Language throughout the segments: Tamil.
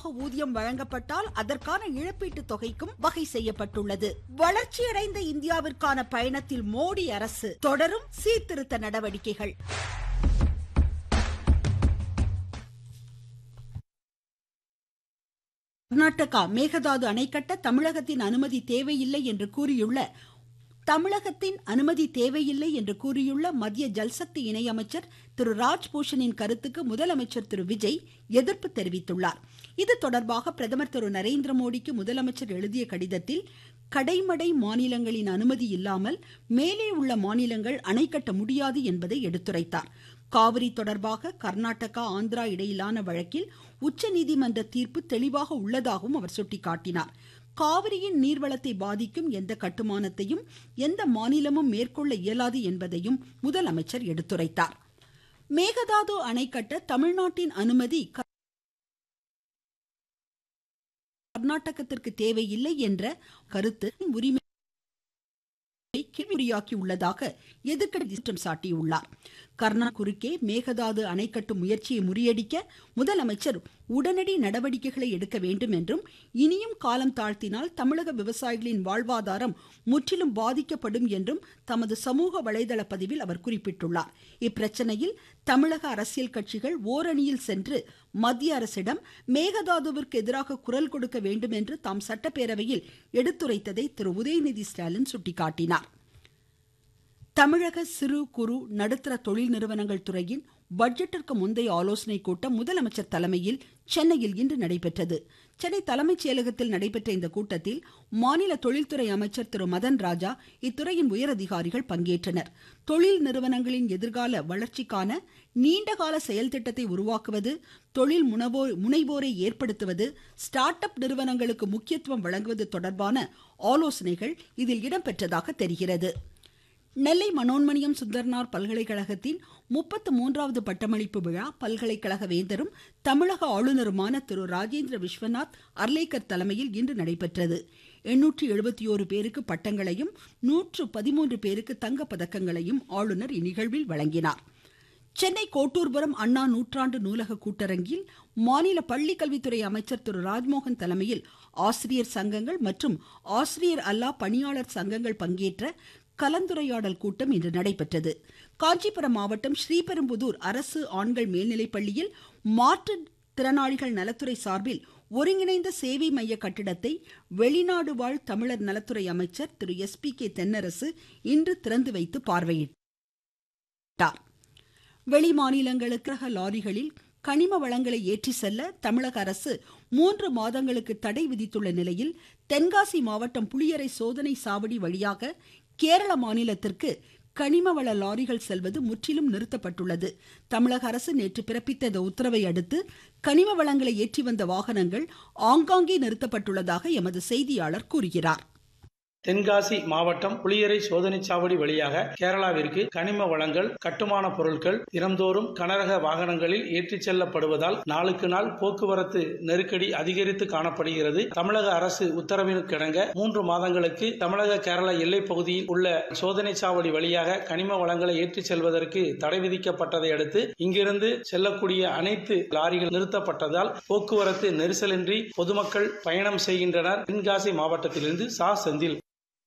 தாமதமாக ஊதியம் வழங்கப்பட்டால் அதற்கான இழப்பீட்டுத் தொகைக்கும் வகை செய்யப்பட்டுள்ளது வளர்ச்சியடைந்த இந்தியாவிற்கான பயணத்தில் மோடி அரசு தொடரும் சீர்திருத்த நடவடிக்கைகள் கர்நாடகா மேகதாது அணை கட்ட தமிழகத்தின் அனுமதி தேவையில்லை என்று கூறியுள்ள தமிழகத்தின் அனுமதி தேவையில்லை என்று கூறியுள்ள மத்திய ஜல்சக்தி இணையமைச்சர் திரு ராஜ்பூஷனின் கருத்துக்கு முதலமைச்சர் திரு விஜய் எதிர்ப்பு தெரிவித்துள்ளார் இது தொடர்பாக பிரதமர் திரு நரேந்திர மோடிக்கு முதலமைச்சர் எழுதிய கடிதத்தில் கடைமடை மாநிலங்களின் அனுமதி இல்லாமல் மேலே உள்ள மாநிலங்கள் அணை கட்ட முடியாது என்பதை எடுத்துரைத்தார் காவிரி தொடர்பாக கர்நாடகா ஆந்திரா இடையிலான வழக்கில் உச்சநீதிமன்ற தீர்ப்பு தெளிவாக உள்ளதாகவும் அவர் சுட்டிக்காட்டினார் காவிரியின் நீர்வளத்தை பாதிக்கும் எந்த கட்டுமானத்தையும் எந்த மாநிலமும் மேற்கொள்ள இயலாது என்பதையும் முதலமைச்சர் எடுத்துரைத்தார் மேகதாது அணை கட்ட தமிழ்நாட்டின் அனுமதி கர்நாடகத்திற்கு தேவையில்லை என்ற கருத்து உரிமை கேள்விக்குறியாக்கி உள்ளதாக எதிர்க்கட்சி குற்றம் சாட்டியுள்ளார் கர்நா குறுக்கே மேகதாது அணை கட்டும் முயற்சியை முறியடிக்க முதலமைச்சர் உடனடி நடவடிக்கைகளை எடுக்க வேண்டும் என்றும் இனியும் காலம் தாழ்த்தினால் தமிழக விவசாயிகளின் வாழ்வாதாரம் முற்றிலும் பாதிக்கப்படும் என்றும் தமது சமூக வலைதள பதிவில் அவர் குறிப்பிட்டுள்ளார் இப்பிரச்சனையில் தமிழக அரசியல் கட்சிகள் ஓரணியில் சென்று மத்திய அரசிடம் மேகதாதுவிற்கு எதிராக குரல் கொடுக்க வேண்டும் என்று தாம் சட்டப்பேரவையில் எடுத்துரைத்ததை திரு உதயநிதி ஸ்டாலின் சுட்டிக்காட்டினார் தமிழக சிறு குறு நடுத்தர தொழில் நிறுவனங்கள் துறையின் பட்ஜெட்டிற்கு முந்தைய ஆலோசனை கூட்டம் முதலமைச்சர் தலைமையில் சென்னையில் இன்று நடைபெற்றது சென்னை தலைமைச் செயலகத்தில் நடைபெற்ற இந்த கூட்டத்தில் மாநில தொழில்துறை அமைச்சர் திரு மதன் ராஜா இத்துறையின் உயரதிகாரிகள் பங்கேற்றனர் தொழில் நிறுவனங்களின் எதிர்கால வளர்ச்சிக்கான நீண்டகால செயல் திட்டத்தை உருவாக்குவது தொழில் முனவோர் முனைவோரை ஏற்படுத்துவது ஸ்டார்ட் அப் நிறுவனங்களுக்கு முக்கியத்துவம் வழங்குவது தொடர்பான ஆலோசனைகள் இதில் இடம்பெற்றதாக தெரிகிறது நெல்லை மனோன்மணியம் சுந்தர்னார் பல்கலைக்கழகத்தின் முப்பத்து மூன்றாவது பட்டமளிப்பு விழா பல்கலைக்கழக வேந்தரும் தமிழக ஆளுநருமான திரு ராஜேந்திர விஸ்வநாத் அர்லேக்கர் தலைமையில் இன்று நடைபெற்றது எண்ணூற்று எழுபத்தி ஓரு பேருக்கு பட்டங்களையும் நூற்று பதிமூன்று பேருக்கு தங்கப் பதக்கங்களையும் ஆளுநர் இந்நிகழ்வில் வழங்கினார் சென்னை கோட்டூர்புரம் அண்ணா நூற்றாண்டு நூலக கூட்டரங்கில் மாநில பள்ளிக்கல்வித்துறை அமைச்சர் திரு ராஜ்மோகன் தலைமையில் ஆசிரியர் சங்கங்கள் மற்றும் ஆசிரியர் அல்லா பணியாளர் சங்கங்கள் பங்கேற்ற கலந்துரையாடல் கூட்டம் இன்று நடைபெற்றது காஞ்சிபுரம் மாவட்டம் ஸ்ரீபெரும்புதூர் அரசு ஆண்கள் மேல்நிலைப்பள்ளியில் மாற்றுத் திறனாளிகள் நலத்துறை சார்பில் ஒருங்கிணைந்த சேவை மைய கட்டிடத்தை வெளிநாடு வாழ் தமிழர் நலத்துறை அமைச்சர் திரு எஸ் பி கே தென்னரசு இன்று திறந்து வைத்து பார்வையிட்டார் வெளி மாநிலங்களுக்கு லாரிகளில் கனிம வளங்களை ஏற்றி செல்ல தமிழக அரசு மூன்று மாதங்களுக்கு தடை விதித்துள்ள நிலையில் தென்காசி மாவட்டம் புளியரை சோதனை சாவடி வழியாக கேரள மாநிலத்திற்கு கனிம வள லாரிகள் செல்வது முற்றிலும் நிறுத்தப்பட்டுள்ளது தமிழக அரசு நேற்று பிறப்பித்த இந்த உத்தரவை அடுத்து கனிம வளங்களை ஏற்றி வந்த வாகனங்கள் ஆங்காங்கே நிறுத்தப்பட்டுள்ளதாக எமது செய்தியாளர் கூறுகிறார் தென்காசி மாவட்டம் புளியரை சோதனை சாவடி வழியாக கேரளாவிற்கு கனிம வளங்கள் கட்டுமான பொருட்கள் தினந்தோறும் கனரக வாகனங்களில் ஏற்றிச் செல்லப்படுவதால் நாளுக்கு நாள் போக்குவரத்து நெருக்கடி அதிகரித்து காணப்படுகிறது தமிழக அரசு உத்தரவினுக்கிணங்க மூன்று மாதங்களுக்கு தமிழக கேரள எல்லைப் பகுதியில் உள்ள சோதனை சாவடி வழியாக கனிம வளங்களை ஏற்றிச் செல்வதற்கு தடை விதிக்கப்பட்டதை அடுத்து இங்கிருந்து செல்லக்கூடிய அனைத்து லாரிகள் நிறுத்தப்பட்டதால் போக்குவரத்து நெரிசலின்றி பொதுமக்கள் பயணம் செய்கின்றனர் தென்காசி மாவட்டத்திலிருந்து சா செந்தில்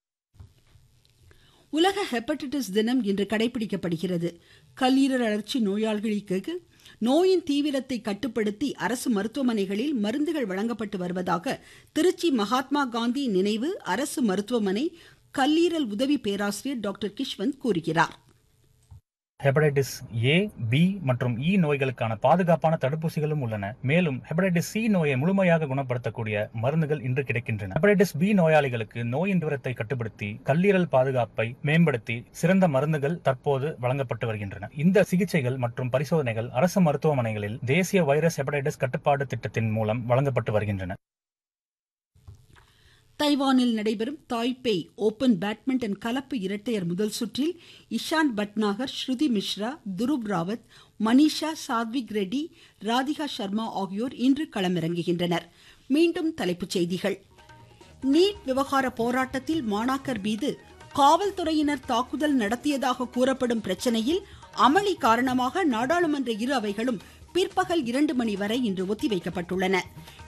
உலக ஹெப்படைட்டிஸ் தினம் இன்று கடைபிடிக்கப்படுகிறது கல்லீரல் அழற்சி நோயாளிகளுக்கு நோயின் தீவிரத்தை கட்டுப்படுத்தி அரசு மருத்துவமனைகளில் மருந்துகள் வழங்கப்பட்டு வருவதாக திருச்சி மகாத்மா காந்தி நினைவு அரசு மருத்துவமனை கல்லீரல் உதவி பேராசிரியர் டாக்டர் கிஷ்வந்த் கூறுகிறார் ஹெப்படைட்டிஸ் ஏ பி மற்றும் இ நோய்களுக்கான பாதுகாப்பான தடுப்பூசிகளும் உள்ளன மேலும் ஹெப்படைட்டிஸ் சி நோயை முழுமையாக குணப்படுத்தக்கூடிய மருந்துகள் இன்று கிடைக்கின்றன ஹெப்படைட்டிஸ் பி நோயாளிகளுக்கு நோயின் தீவிரத்தை கட்டுப்படுத்தி கல்லீரல் பாதுகாப்பை மேம்படுத்தி சிறந்த மருந்துகள் தற்போது வழங்கப்பட்டு வருகின்றன இந்த சிகிச்சைகள் மற்றும் பரிசோதனைகள் அரசு மருத்துவமனைகளில் தேசிய வைரஸ் ஹெப்படைட்டிஸ் கட்டுப்பாடு திட்டத்தின் மூலம் வழங்கப்பட்டு வருகின்றன தைவானில் நடைபெறும் தாய்பேய் ஓபன் பேட்மிண்டன் கலப்பு இரட்டையர் முதல் சுற்றில் இஷான் பட்நாகர் ஸ்ருதி மிஸ்ரா துருப் ராவத் மனிஷா சாத்விக் ரெட்டி ராதிகா சர்மா ஆகியோர் இன்று களமிறங்குகின்றனர் மீண்டும் தலைப்புச் செய்திகள் நீட் விவகார போராட்டத்தில் மாணாக்கர் மீது காவல்துறையினர் தாக்குதல் நடத்தியதாக கூறப்படும் பிரச்சனையில் அமளி காரணமாக நாடாளுமன்ற இரு அவைகளும் பிற்பகல் இரண்டு மணி வரை இன்று ஒத்திவைக்கப்பட்டுள்ளன